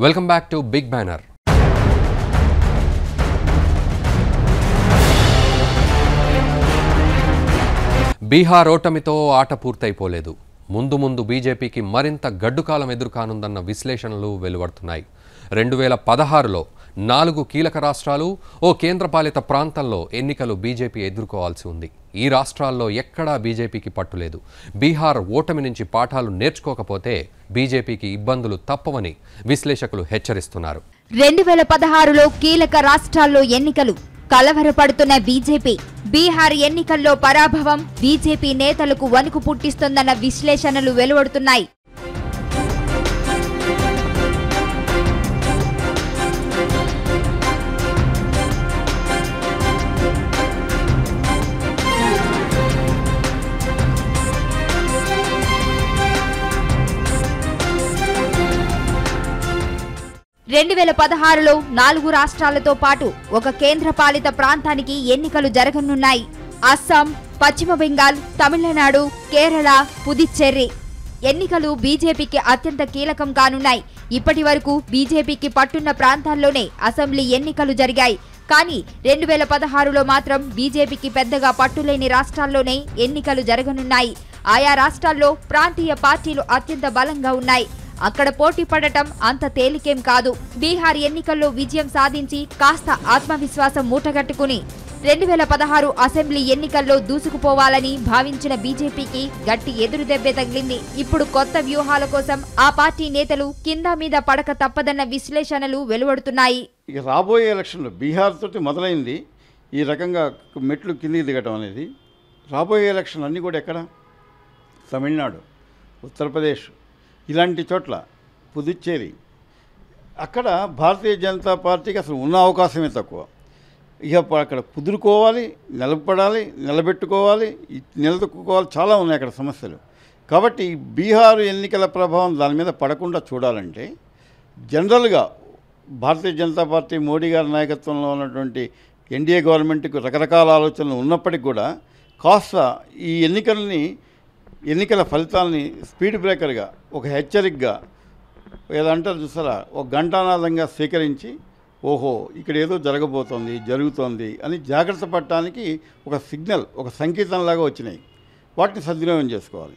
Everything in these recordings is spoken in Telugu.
welcome back to big banner Bihar ఓటమితో ఆట పూర్తయిపోలేదు ముందు ముందు బీజేపీకి మరింత గడ్డుకాలం ఎదురుకానుందన్న విశ్లేషణలు వెలువడుతున్నాయి రెండు వేల పదహారులో నాలుగు కీలక రాష్ట్రాలు ఓ కేంద్రపాలిత ప్రాంతంలో ఎన్నికలు బీజేపీ ఎదుర్కోవాల్సి ఉంది ఈ రాష్ట్రాల్లో ఎక్కడా బీజేపీకి పట్టులేదు బీహార్ ఓటమి నుంచి పాఠాలు నేర్చుకోకపోతే బీజేపీకి ఇబ్బందులు తప్పవని విశ్లేషకులు హెచ్చరిస్తున్నారు రెండు వేల పదహారులో కీలక రాష్ట్రాల్లో ఎన్నికలు కలవరపడుతున్న బీజేపీ బీహార్ ఎన్నికల్లో పరాభవం బీజేపీ నేతలకు వణుకు పుట్టిస్తోందన్న విశ్లేషణలు వెలువడుతున్నాయి రెండు వేల పదహారులో నాలుగు రాష్ట్రాలతో పాటు ఒక కేంద్రపాలిత ప్రాంతానికి ఎన్నికలు జరగనున్నాయి అస్సాం పశ్చిమ బెంగాల్ తమిళనాడు కేరళ పుదుచ్చేరి ఎన్నికలు బీజేపీకి అత్యంత కీలకం కానున్నాయి ఇప్పటి వరకు బీజేపీకి పట్టున్న ప్రాంతాల్లోనే అసెంబ్లీ ఎన్నికలు జరిగాయి కానీ రెండు వేల పదహారులో మాత్రం బీజేపీకి పెద్దగా పట్టులేని రాష్ట్రాల్లోనే ఎన్నికలు జరగనున్నాయి ఆయా రాష్ట్రాల్లో ప్రాంతీయ పార్టీలు అత్యంత బలంగా ఉన్నాయి అక్కడ పోటీ పడటం అంత తేలికేం కాదు బీహార్ ఎన్నికల్లో విజయం సాధించి కాస్త ఆత్మవిశ్వాసం మూటగట్టుకుని రెండు వేల పదహారు అసెంబ్లీ ఎన్నికల్లో దూసుకుపోవాలని భావించిన బీజేపీకి గట్టి ఎదురు దెబ్బే తగిలింది ఇప్పుడు కొత్త వ్యూహాల కోసం ఆ పార్టీ నేతలు కింద మీద పడక తప్పదన్న విశ్లేషణలు వెలువడుతున్నాయి ఇక రాబోయే ఎలక్షన్లో బీహార్ తోటి మొదలైంది ఈ రకంగా మెట్లు కిందికి దిగటం అనేది రాబోయే ఎలక్షన్ అన్నీ కూడా ఎక్కడ తమిళనాడు ఉత్తరప్రదేశ్ ఇలాంటి చోట్ల పుదుచ్చేరి అక్కడ భారతీయ జనతా పార్టీకి అసలు ఉన్న అవకాశమే తక్కువ ఇక ప- అక్కడ కుదురుకోవాలి నిలబడాలి నిలబెట్టుకోవాలి ఇ- నిలదొక్కుకోవాలి చాలా ఉన్నాయి అక్కడ సమస్యలు కాబట్టి ఈ బీహార్ ఎన్నికల ప్రభావం దాని మీద పడకుండా చూడాలంటే జనరల్గా భారతీయ జనతా పార్టీ మోడీ గారి నాయకత్వంలో ఉన్నటువంటి ఎన్డీఏ గవర్నమెంట్కి రకరకాల ఆలోచనలు ఉన్నప్పటికీ కూడా కాస్త ఈ ఎన్నికల్ని ఎన్నికల ఫలితాలని స్పీడ్ బ్రేకర్గా ఒక హెచ్చరికగా ఏదో అంటారు చూసారా ఒక గంటానాదంగా స్వీకరించి ఓహో ఇక్కడ ఏదో జరగబోతోంది జరుగుతోంది అని జాగ్రత్త పడటానికి ఒక సిగ్నల్ ఒక సంకేతంలాగా వచ్చినాయి వాటిని సద్వినియోగం చేసుకోవాలి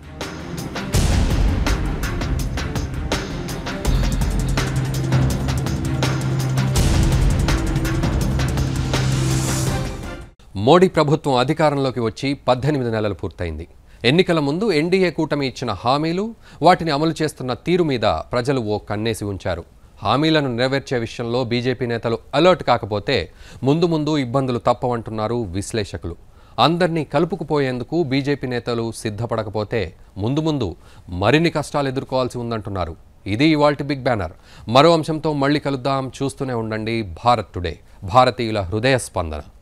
మోడీ ప్రభుత్వం అధికారంలోకి వచ్చి పద్దెనిమిది నెలలు పూర్తయింది ఎన్నికల ముందు ఎన్డీఏ కూటమి ఇచ్చిన హామీలు వాటిని అమలు చేస్తున్న తీరు మీద ప్రజలు ఓ కన్నేసి ఉంచారు హామీలను నెరవేర్చే విషయంలో బీజేపీ నేతలు అలర్ట్ కాకపోతే ముందు ముందు ఇబ్బందులు తప్పవంటున్నారు విశ్లేషకులు అందరినీ కలుపుకుపోయేందుకు బీజేపీ నేతలు సిద్ధపడకపోతే ముందు ముందు మరిన్ని కష్టాలు ఎదుర్కోవాల్సి ఉందంటున్నారు ఇది ఇవాల్టి బిగ్ బ్యానర్ మరో అంశంతో మళ్ళీ కలుద్దాం చూస్తూనే ఉండండి భారత్ టుడే భారతీయుల హృదయ స్పందన